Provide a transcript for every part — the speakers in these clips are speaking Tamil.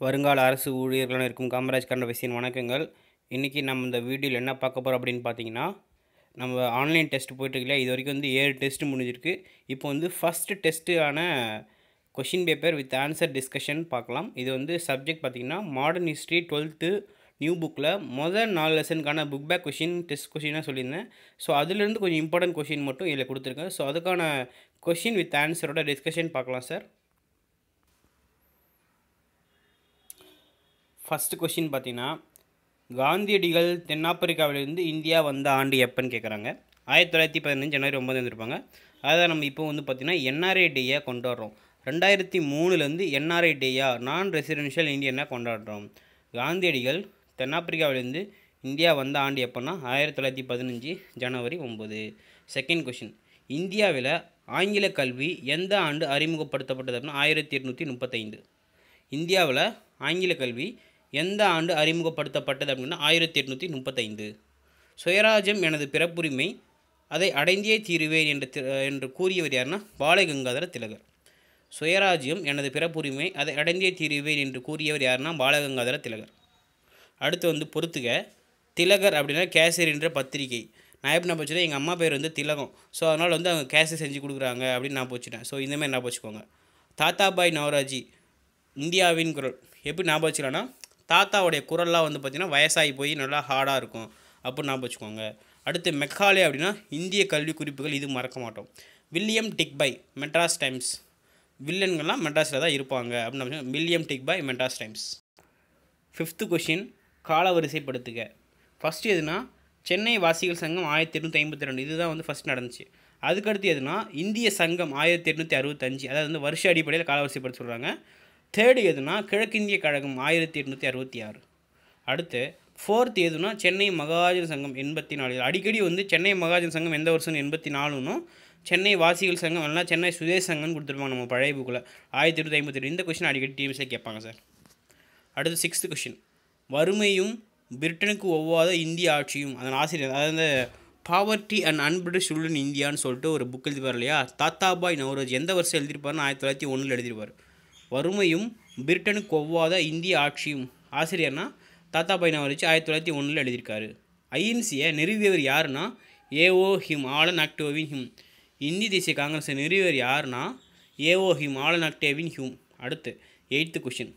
வருங்கால அரசு ஊழியர்களுடன் இருக்கும் காமராஜ் கண்டவசியின் வணக்கங்கள் இன்றைக்கி நம்ம இந்த வீடியோவில் என்ன பார்க்க போகிறோம் அப்படின்னு பார்த்தீங்கன்னா நம்ம ஆன்லைன் டெஸ்ட் போயிட்டுருக்கல இது வரைக்கும் வந்து ஏழு டெஸ்ட் முடிஞ்சிருக்கு இப்போ வந்து ஃபஸ்ட்டு டெஸ்ட்டுக்கான question paper with answer discussion பார்க்கலாம் இது வந்து சப்ஜெக்ட் பார்த்திங்கன்னா மாடர்ன் ஹிஸ்ட்ரி டுவெல்த்து நியூ புக்கில் முதல் நாலு லெசனுக்கான புக் பேக் கொஷின் டெஸ்ட் கொஷினாக சொல்லியிருந்தேன் ஸோ அதுலேருந்து கொஞ்சம் இம்பார்ட்டன்ட் கொஷின் மட்டும் இதில் கொடுத்துருக்கேன் ஸோ அதுக்கான கொஷின் வித் ஆன்சரோட டிஸ்கஷன் பார்க்கலாம் சார் ஃபஸ்ட்டு கொஷின் பார்த்தீங்கன்னா காந்தியடிகள் தென்னாப்பிரிக்காவிலிருந்து இந்தியா வந்த ஆண்டு எப்போன்னு கேட்குறாங்க ஆயிரத்தி தொள்ளாயிரத்தி பதினஞ்சு ஜனவரி ஒம்பது வந்திருப்பாங்க அதை நம்ம இப்போ வந்து பார்த்திங்கன்னா என்ஆர்ஐ டேயாக கொண்டாடுறோம் ரெண்டாயிரத்தி மூணுலேருந்து என்ஆர்ஐ டேயாக நான் ரெசிடென்ஷியல் இந்தியனாக கொண்டாடுறோம் காந்தியடிகள் தென்னாப்பிரிக்காவிலேருந்து இந்தியா வந்த ஆண்டு எப்போன்னா ஆயிரத்தி தொள்ளாயிரத்தி பதினஞ்சு ஜனவரி ஒம்பது செகண்ட் கொஷின் இந்தியாவில் ஆங்கில கல்வி எந்த ஆண்டு அறிமுகப்படுத்தப்பட்டது அப்படின்னா ஆயிரத்தி எட்நூற்றி முப்பத்தைந்து இந்தியாவில் ஆங்கில கல்வி எந்த ஆண்டு அறிமுகப்படுத்தப்பட்டது அப்படின்னா ஆயிரத்தி எட்நூற்றி முப்பத்தைந்து சுயராஜ்யம் எனது பிறப்புரிமை அதை அடைந்தே தீருவேன் என்று தி- என்று கூறியவர் யாருன்னா பாலகங்காதர திலகர் சுயராஜ்யம் எனது பிறப்புரிமை அதை அடைந்தே தீருவேன் என்று கூறியவர் யாருன்னா பாலகங்காதர திலகர் அடுத்து வந்து பொறுத்துக திலகர் அப்படின்னா கேசரி என்ற பத்திரிகை நான் எப்படி நான் போச்சுன்னா எங்கள் அம்மா பேர் வந்து திலகம் ஸோ அதனால் வந்து அவங்க கேசரி செஞ்சு கொடுக்குறாங்க அப்படின்னு நான் போச்சுட்டேன் ஸோ இந்தமாதிரி நான் போச்சுக்கோங்க தாத்தாபாய் நவராஜி இந்தியாவின் குரல் எப்படி ஞாபகம் வச்சுக்கலாம்னா தாத்தாவுடைய குரல்லாம் வந்து பார்த்திங்கன்னா வயசாகி போய் நல்லா ஹார்டாக இருக்கும் அப்படின்னு ஞாபகம் வச்சுக்கோங்க அடுத்து மெக்காலே அப்படின்னா இந்திய கல்வி குறிப்புகள் இது மறக்க மாட்டோம் வில்லியம் டிக்பை மெட்ராஸ் டைம்ஸ் வில்லன்கள்லாம் மெட்ராஸில் தான் இருப்பாங்க அப்படின்னு நம்ம சொல்லுவோம். William Digby Madras Times fifth question காலவரிசைப்படுத்துக ஃபஸ்ட்டு எதுனா சென்னை வாசிகள் சங்கம் ஆயிரத்தி எட்நூற்றி ஐம்பத்தி ரெண்டு இதுதான் வந்து ஃபஸ்ட் நடந்துச்சு அதுக்கடுத்து எதுனா இந்திய சங்கம் ஆயிரத்தி எட்நூற்றி அறுபத்தஞ்சு அதாவது வந்து வருஷ அடிப்படையில் காலவரிசைப்படுத்த சொல்கிறாங்க தேர்டு எதுனா கிழக்கிந்திய கழகம் ஆயிரத்தி எட்நூற்றி அறுபத்தி ஆறு அடுத்து ஃபோர்த் எதுனா சென்னை மகாஜன சங்கம் எண்பத்தி நாலு அடிக்கடி வந்து சென்னை மகாஜன சங்கம் எந்த வருஷம் எண்பத்தி நாலுன்னும் சென்னை வாசிகள் சங்கம் இல்லைனா சென்னை சுதேஷ் சங்கம்னு கொடுத்துருப்பாங்க நம்ம பழைய புக்கில் ஆயிரத்தி எட்நூற்றி ஐம்பத்தி ரெண்டு இந்த கொஷின் அடிக்கடி டிவிஸில் கேட்பாங்க சார் அடுத்து சிக்ஸ்த்து கொஷின் வறுமையும் பிரிட்டனுக்கு ஒவ்வாத இந்திய ஆட்சியும் அதன் ஆசிரியர் அதாவது poverty and unBritish rule in இந்தியான்னு சொல்லிட்டு ஒரு புக் எழுதிப்பார் இல்லையா தாத்தாபாய் நவரோஜ் எந்த வருஷம் எழுதியிருப்பாருன்னு ஆயிரத்தி தொள்ளாயிரத்தி ஒன்றில் எழுதியிருப்பார் வறுமையும் பிரிட்டனுக்கு ஒவ்வாத இந்திய ஆட்சியும் ஆசிரியர்னா தாத்தாபாய் நவரோஜ் ஆயிரத்தி தொள்ளாயிரத்தி ஒன்றில் எழுதியிருக்காரு ஐஎன்சியை நிறுவியவர் யாருன்னா ஏஓ ஹிம் ஆலன் ஆக்டோவின் ஹிம் இந்திய தேசிய காங்கிரஸை நிறுவியவர் யாருன்னா AO him Alan Octavian him அடுத்து எயித்து கொஷின்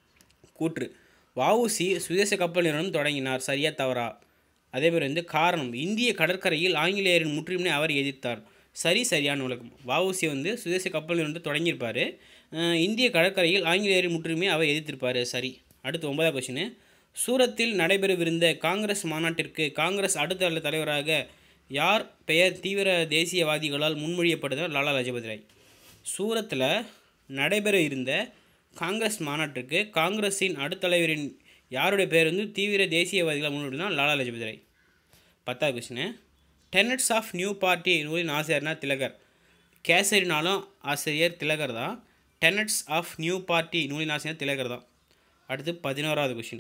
கூற்று வஉசி சுதேச கப்பல் நிறுவனம் தொடங்கினார் சரியா தவறா அதே மாதிரி வந்து காரணம் இந்திய கடற்கரையில் ஆங்கிலேயரின் முற்றுரிமை அவர் எதிர்த்தார் சரி சரியான விளக்கம் வஉசி வந்து சுதேச கப்பல் நிறுவனத்தை தொடங்கியிருப்பார் அஹ் இந்திய கடற்கரையில் ஆங்கிலேயரின் முற்றுரிமை அவர் எதிர்த்திருப்பார் சரி அடுத்து ஒன்பதாம் கொஷின் சூரத்தில் நடைபெறவிருந்த காங்கிரஸ் மாநாட்டிற்கு காங்கிரஸ் அடுத்த ஆண்டு தலைவராக யார் பெயர் தீவிர தேசியவாதிகளால் முன்மொழியப்பட்டவர் லாலா லஜபதி ராய் சூரத்தில் நடைபெற இருந்த காங்கிரஸ் மாநாட்டிற்கு காங்கிரஸின் அடுத்தலைவரின் யாருடைய பேர் வந்து தீவிர தேசியவாதிகளால் முன்மொழினா லாலா லஜபதி ராய் பத்தாவது question tenets of new party நூலின் ஆசிரியர்னா திலகர் கேசரினாலும் ஆசிரியர் திலகர் தான் டெனட்ஸ் ஆஃப் நியூ பார்ட்டி நூலின் ஆசிரியர் திலகர் தான் அடுத்து பதினோராவது கொஷின்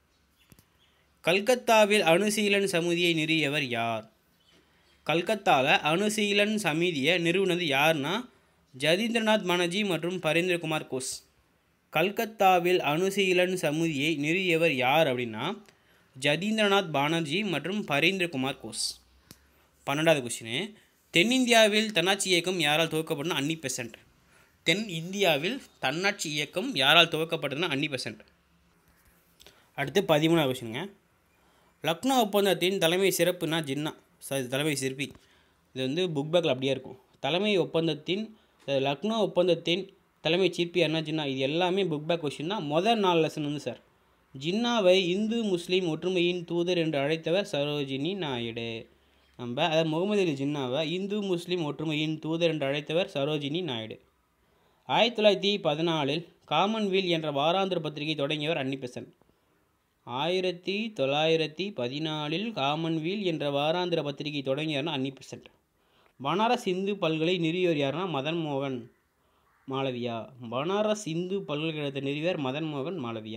கல்கத்தாவில் அணுசீலன் சமிதியை நிறுவியவர் யார் கல்கத்தாவில் அணுசீலன் சமிதியை நிறுவனது யாருன்னா ஜதீந்திரநாத் பானர்ஜி மற்றும் பரீந்திரகுமார் கோஸ் கல்கத்தாவில் அணுசீலன் சமிதியை நிறுவியவர் யார் அப்படின்னா ஜதீந்திரநாத் பானர்ஜி மற்றும் பரீந்திரகுமார் கோஸ் பன்னெண்டாவது கொஸ்டின் தென்னிந்தியாவில் தன்னாட்சி இயக்கம் யாரால் துவக்கப்பட்டனா அன்னி பெசன்ட் தென் இந்தியாவில் தன்னாட்சி இயக்கம் யாரால் துவக்கப்பட்டதுன்னா அன்னி பெசன்ட் அடுத்து பதிமூணாவது கொஸ்டினுங்க லக்னோ ஒப்பந்தத்தின் தலைமை சிறப்புனா ஜின்னா சாரி தலைமை சிற்பி இது வந்து புக் பேக்கில் அப்படியே இருக்கும் தலைமை ஒப்பந்தத்தின் அஹ், லக்னோ ஒப்பந்தத்தின் தலைமை சிற்பி என்ன ஜின்னா இது எல்லாமே புக் பேக் கொஷின் தான் முதல் நாலு லெசன் வந்து சார் ஜின்னாவை இந்து முஸ்லீம் ஒற்றுமையின் தூதர் என்று அழைத்தவர் சரோஜினி நாயுடு நம்ம அதாவது முகமது அலி ஜின்னாவை இந்து முஸ்லீம் ஒற்றுமையின் தூதர் என்று அழைத்தவர் சரோஜினி நாயுடு ஆயிரத்தி தொள்ளாயிரத்தி பதினாலில் காமன்வெல் என்ற வாராந்திர பத்திரிகை தொடங்கியவர் அன்னி பெசன்ட் ஆயிரத்தி தொள்ளாயிரத்தி பதினாலில் காமன்வீல் என்ற வாராந்திர பத்திரிகை தொடங்கியார்னா அன்னி பெசன்ட் பனாரஸ் இந்து பல்கலை நிறுவியவர் யாருன்னா மதன் மோகன் மாளவியா பனாரஸ் இந்து பல்கலைக்கழகத்தை நிறுவியவர் மதன் மோகன் மாளவியா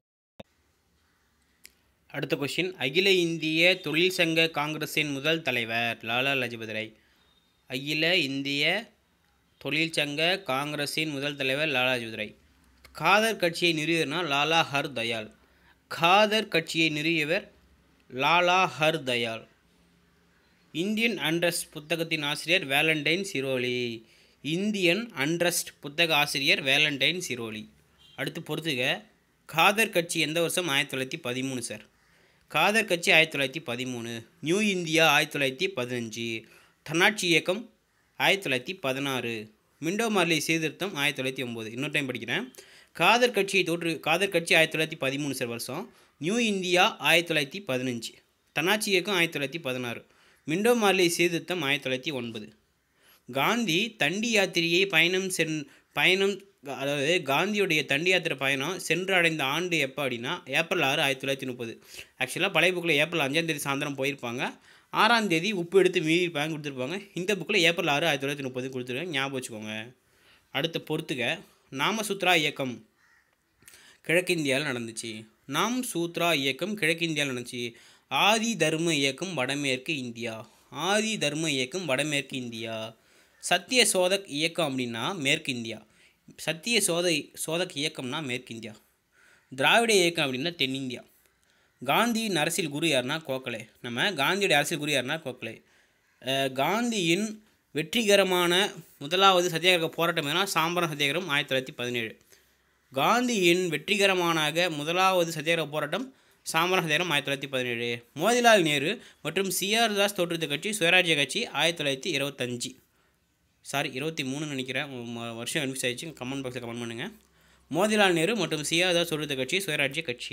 அடுத்த கொஷின் அகில இந்திய தொழிற்சங்க காங்கிரஸின் முதல் தலைவர் லாலா லஜபதி ராய் அகில இந்திய தொழிற்சங்க காங்கிரஸின் முதல் தலைவர் லாலா லஜபதி ராய் காதர் கட்சியை நிறுவியவர்னா லாலா ஹர் தயாள் காதர் கட்சியை நிறுவியவர் லாலா ஹர் தயாள் இந்தியன் அண்ட்ரஸ்ட் புத்தகத்தின் ஆசிரியர் வேலண்டைன் சிரோலி இந்தியன் அண்ட்ரஸ்ட் புத்தக ஆசிரியர் வேலண்டைன் சிரோலி அடுத்து பொறுத்துக காதர் கட்சி எந்த வருஷம் ஆயிரத்தி தொள்ளாயிரத்தி பதிமூணு சார் காதர் கட்சி ஆயிரத்தி தொள்ளாயிரத்தி பதிமூணு நியூ இந்தியா ஆயிரத்தி தொள்ளாயிரத்தி பதினஞ்சு தன்னாட்சி இயக்கம் ஆயிரத்தி தொள்ளாயிரத்தி பதினாறு மிண்டோ மார்லி சீர்திருத்தம் ஆயிரத்தி தொள்ளாயிரத்தி ஒம்பது இன்னொரு டைம் படிக்கிறேன் காதர் கட்சியை தோற்று காதர் கட்சி ஆயிரத்தி தொள்ளாயிரத்தி பதிமூணு சார் வருஷம் நியூ இந்தியா ஆயிரத்தி தொள்ளாயிரத்தி பதினஞ்சு தன்னாட்சி இயக்கம் ஆயிரத்தி தொள்ளாயிரத்தி பதினாறு மிண்டோ மார்லி சீர்திருத்தம் ஆயிரத்தி தொள்ளாயிரத்தி ஒன்பது காந்தி தண்டி யாத்திரையை பயணம் சென் பயணம் அதாவது காந்தியுடைய தண்டி யாத்திரை பயணம் சென்று அடைந்த ஆண்டு எப்போ அப்படின்னா ஏப்ரல் ஆறு ஆயிரத்தி தொள்ளாயிரத்தி முப்பது ஆக்சுவலாக பழைய புக்கில் ஏப்ரல் அஞ்சாம் தேதி சாயந்தரம் போயிருப்பாங்க ஆறாம் தேதி உப்பு எடுத்து மீறியிருப்பாங்க கொடுத்துருப்பாங்க இந்த புக்கில் ஏப்ரல் ஆறு ஆயிரத்தி தொள்ளாயிரத்தி முப்பது கொடுத்துருக்காங்க ஞாபகம் வச்சுக்கோங்க அடுத்த பொறுத்துக நாமசூத்ரா இயக்கம் கிழக்கிந்தியாவில் நடந்துச்சு நாம் சூத்ரா இயக்கம் கிழக்கிந்தியாவில் நடந்துச்சு ஆதி தர்ம இயக்கம் வடமேற்கு இந்தியா ஆதி தர்ம இயக்கம் வடமேற்கு இந்தியா சத்திய சோதக் இயக்கம் அப்படின்னா மேற்கு இந்தியா சத்திய சோதை சோதக் இயக்கம்னா மேற்கு இந்தியா திராவிட இயக்கம் அப்படின்னா தென்னிந்தியா காந்தியின் அரசியல் குரு யாருன்னா கோகலே நம்ம காந்தியோட அரசியல் குரு யாருன்னா கோகலே அஹ் காந்தியின் வெற்றிகரமான முதலாவது சத்தியாகிரக போராட்டம் எதுனா சாம்பரம் சத்தியாகிரகம் ஆயிரத்தி தொள்ளாயிரத்தி பதினேழு காந்தியின் வெற்றிகரமானாக முதலாவது சத்தியாகிரக போராட்டம் சாம்பரம் சத்தியாகிரகம் ஆயிரத்தி தொள்ளாயிரத்தி பதினேழு மோதிலால் நேரு மற்றும் சிஆர் தாஸ் தோற்றுவித்த கட்சி சுயராஜ்ய கட்சி ஆயிரத்தி தொள்ளாயிரத்தி இருபத்தஞ்சி சாரி இருபத்தி மூணுன்னு நினைக்கிறேன் ம- வருஷம் கன்ஃபியூஸ் ஆயிடுச்சு கமெண்ட் பாக்ஸில் கமெண்ட் பண்ணுங்கள் மோதிலால் நேரு மற்றும் சிஆர் தாஸ் தோற்றுவித்த கட்சி சுயராஜ்ய கட்சி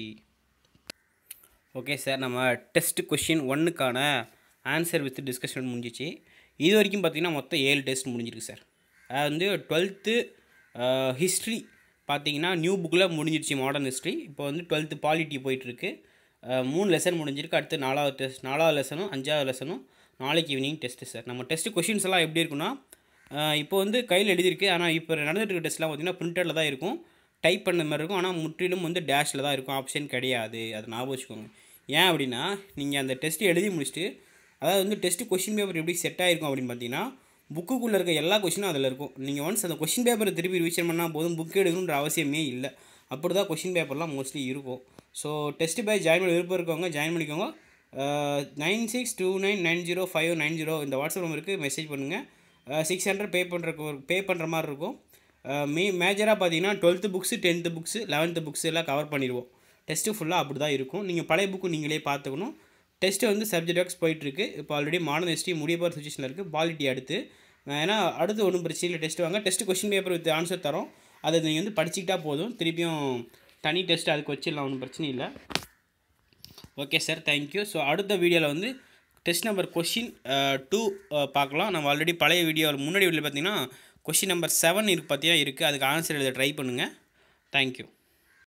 ஓகே சார் நம்ம டெஸ்ட் கொஷின் ஒன்றுக்கான ஆன்சர் வித் டிஸ்கஷன் முடிஞ்சிச்சு இது வரைக்கும் பார்த்தீங்கன்னா மொத்தம் ஏழு டெஸ்ட் முடிஞ்சிருக்கு சார் அது வந்து டுவெல்த்து ஹிஸ்ட்ரி பார்த்தீங்கன்னா நியூ புக்கில் முடிஞ்சிருச்சு மாடர்ன் ஹிஸ்ட்ரி இப்போ வந்து டுவெல்த்து பாலிட்டி போயிட்டுருக்கு மூணு லெசன் முடிஞ்சிருக்கு அடுத்து நாலாவது டெஸ்ட் நாலாவது லெசனும் அஞ்சாவது லெசனும் நாளைக்கு ஈவினிங் டெஸ்ட்டு சார் நம்ம டெஸ்ட் கொஷின்ஸ் எல்லாம் எப்படி இருக்குன்னா அஹ் இப்போ வந்து கையில் எழுதியிருக்கு ஆனால் இப்போ நடந்துட்டு இருக்க டெஸ்ட்லாம் பார்த்தீங்கன்னா பிரிண்டரில் தான் இருக்கும் டைப் பண்ண மாதிரி இருக்கும் ஆனால் முற்றிலும் வந்து டேஷில் தான் இருக்கும் ஆப்ஷன் கிடையாது அதை ஞாபகம் வச்சுக்கோங்க ஏன் அப்படின்னா நீங்கள் அந்த டெஸ்ட் எழுதி முடிச்சுட்டு அதாவது வந்து டெஸ்ட் கொஷின் பேப்பர் எப்படி செட் ஆகிருக்கும் அப்படின்னு பார்த்தீங்கன்னா புக்குக்குள்ளே இருக்க எல்லா கொஷினும் அதில் இருக்கும் நீங்கள் ஒன்ஸ் அந்த கொஷின் பேப்பரை திருப்பி ரிவிஷன் பண்ணால் போதும் புக் எடுக்கணுன்ற அவசியமே இல்லை அப்படி தான் கொஷின் பேப்பர்லாம் மோஸ்ட்லி இருக்கும் ஸோ டெஸ்ட் பேட்ச் ஜாயின் பண்ண விருப்பம் இருக்கவங்க ஜாயின் பண்ணிக்கோங்க nine six two nine nine zero five nine zero இந்த வாட்ஸ்அப் நம்பருக்கு மெசேஜ் பண்ணுங்கள் சிக்ஸ் ஹண்ட்ரட் பே பண்ணுறக்கு பே பண்ணுற மாதிரி இருக்கும் மே மேஜராக பார்த்தீங்கன்னா twelfth books tenth books eleventh books எல்லாம் கவர் பண்ணிடுவோம் டெஸ்ட்டு ஃபுல்லாக அப்படி தான் இருக்கும் நீங்கள் பழைய புக்கு நீங்களே பார்த்துக்கணும் டெஸ்ட்டு வந்து சப்ஜெக்ட் ஒர்க்ஸ் போயிட்டுருக்கு இப்போ ஆல்ரெடி மாடர்ன் ஹிஸ்ட்ரி முடிய போகிற சுச்சுவேஷனில் இருக்குது பாலிட்டி அடுத்து ஏன்னா அடுத்து ஒன்றும் பிரச்சனை இல்லை டெஸ்ட் வாங்க test question paper with answer தரோம் அதை நீங்கள் வந்து படிச்சுக்கிட்டா போதும் திருப்பியும் தனி டெஸ்ட் அதுக்கு வச்சிடலாம் ஒன்றும் பிரச்சனை இல்லை ஓகே சார் தேங்க்யூ ஸோ அடுத்த வீடியோவில் வந்து டெஸ்ட் நம்பர் கொஷின் டூ பார்க்கலாம் நம்ம ஆல்ரெடி பழைய வீடியோவில் முன்னாடி வீடியோவில் பார்த்தீங்கன்னா கொஷின் நம்பர் செவன் இருக்கு பார்த்தீங்கன்னா இருக்குது அதுக்கு ஆன்சர் எழுத ட்ரை பண்ணுங்கள் தேங்க்யூ